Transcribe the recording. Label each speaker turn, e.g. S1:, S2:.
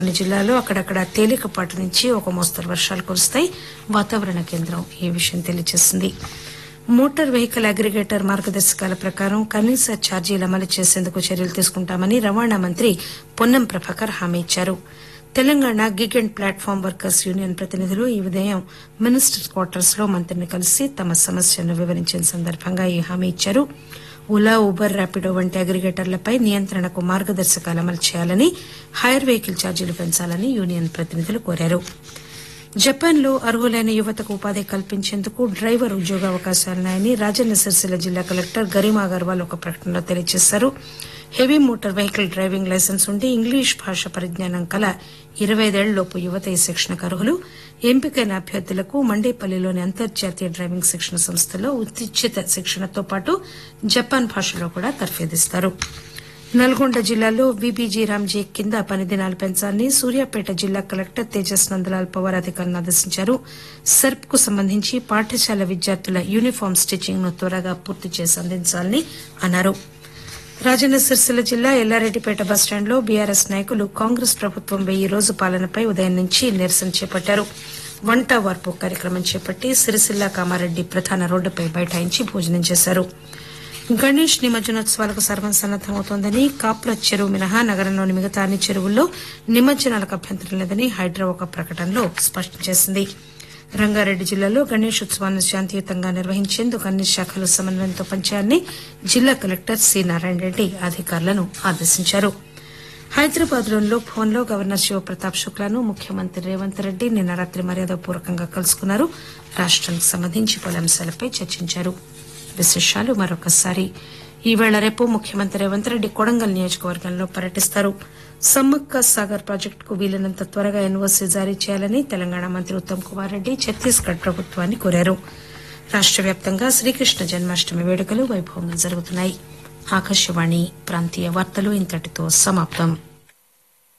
S1: కొన్ని జిల్లాల్లో అక్కడక్కడ తేలికపాటి నుంచి ఒక మోస్తరు వర్షాలు కురుస్తాయి వాతావరణ కేంద్రం ఈ విషయం తెలియజేసింది మోటార్ వెహికల్ అగ్రిగేటర్ మార్గదర్శకాల ప్రకారం కనీస ఛార్జీలు అమలు చేసేందుకు చర్యలు తీసుకుంటామని రవాణా మంత్రి పొన్నం ప్రభాకర్ హామీ ఇచ్చారు Telangana gig and platform workers union ప్రతినిధులు ఈ ఉదయం మినిస్టర్స్ క్వార్టర్స్ లో మంత్రిని కలిసి తమ సమస్యను వివరించిన సందర్భంగా ఈ హామీ ఇచ్చారు ఓలా ఉబర్ ర్యాపిడో వంటి అగ్రిగేటర్లపై నియంత్రణకు మార్గదర్శకాలు అమలు చేయాలని హైర్ వెహికల్ ఛార్జీలు పెంచాలని యూనియన్ ప్రతినిధులు కోరారు జపాన్ లో అర్హులైన యువతకు ఉపాధి కల్పించేందుకు డ్రైవర్ ఉద్యోగ అవకాశాలున్నాయని రాజన్న సిరిసిల్ల జిల్లా కలెక్టర్ గరిమా అగర్వాల్ ఒక ప్రకటనలో తెలియజేశారు heavy motor vehicle driving licence ఉండి ఇంగ్లీష్ భాష పరిజ్ఞానం కల ఇరవై ఐదేళ్లలోపు యువత ఈ శిక్షణకు అర్హులు ఎంపికైన అభ్యర్థులకు మండేపల్లిలోని అంతర్జాతీయ డ్రైవింగ్ శిక్షణ సంస్థలో ఉచిత శిక్షణతో పాటు జపాన్ భాషలో కూడా తర్ఫీదిస్తారు నల్గొండ జిల్లాలో బీబీజీ రామ్జీ కింద పని దినాలు పెంచాలని సూర్యాపేట జిల్లా కలెక్టర్ తేజస్ నందలాల్ పవార్ అధికారులను ఆదేశించారు సెర్ప్ కు సంబంధించి పాఠశాల విద్యార్థుల యూనిఫామ్ స్టిచ్చింగ్ ను త్వరగా పూర్తి చేసి అందించాలని అన్నారు రాజన్న సిరిసిల్ల జిల్లా ఎల్లారెడ్డిపేట బస్టాండ్లో బీఆర్ఎస్ నాయకులు కాంగ్రెస్ ప్రభుత్వం వెయ్యి రోజు పాలనపై ఉదయం నుంచి నిరసన చేపట్టారు వంట వార్పు కార్యక్రమం చేపట్టి సిరిసిల్ల కామారెడ్డి ప్రధాన రోడ్డుపై బైఠాయించి భోజనం చేశారు గణేష్ నిమజ్జనోత్సవాలకు సర్వం సన్నద్దమవుతోందని కాప్ర చెరువు మినహా నగరంలోని మిగతా అన్ని చెరువుల్లో నిమజ్జనాలకు అభ్యంతరం లేదని హైడ్రా ఒక ప్రకటనలో స్పష్టం చేసింది రంగారెడ్డి జిల్లాలో గణేష్ ఉత్సవాన్ని శాంతియుతంగా నిర్వహించేందుకు అన్ని శాఖలు సమన్వయంతో పనిచేయాలని జిల్లా కలెక్టర్ సి నారాయణ రెడ్డి అధికారులను ఆదేశించారు హైదరాబాద్ లోని లోక్ భవన్ లో గవర్నర్ శివప్రతాప్ శుక్లాను ముఖ్యమంత్రి రేవంత్ రెడ్డి నిన్న రాత్రి మర్యాదపూర్వకంగా కలుసుకున్నారు రాష్ట్రానికి సంబంధించి పలు అంశాలపై చర్చించారు విశేషాలు మరొకసారి ఈవేళ రేపు ముఖ్యమంత్రి రేవంత్ రెడ్డి కొడంగల్ నియోజకవర్గంలో పర్యటిస్తారు సమ్మక్క సాగర్ ప్రాజెక్టుకు వీలైనంత త్వరగా ఎన్ఓసీ జారీ చేయాలని తెలంగాణ మంత్రి ఉత్తమ్ కుమార్ రెడ్డి ఛత్తీస్గఢ్ ప్రభుత్వాన్ని కోరారు రాష్ట వ్యాప్తంగా శ్రీకృష్ణ జన్మాష్టమి వేడుకలు వైభవంగా జరుగుతున్నాయి ఆకాశవాణి ప్రాంతీయ వార్తలు ఇంతటితో సమాప్తం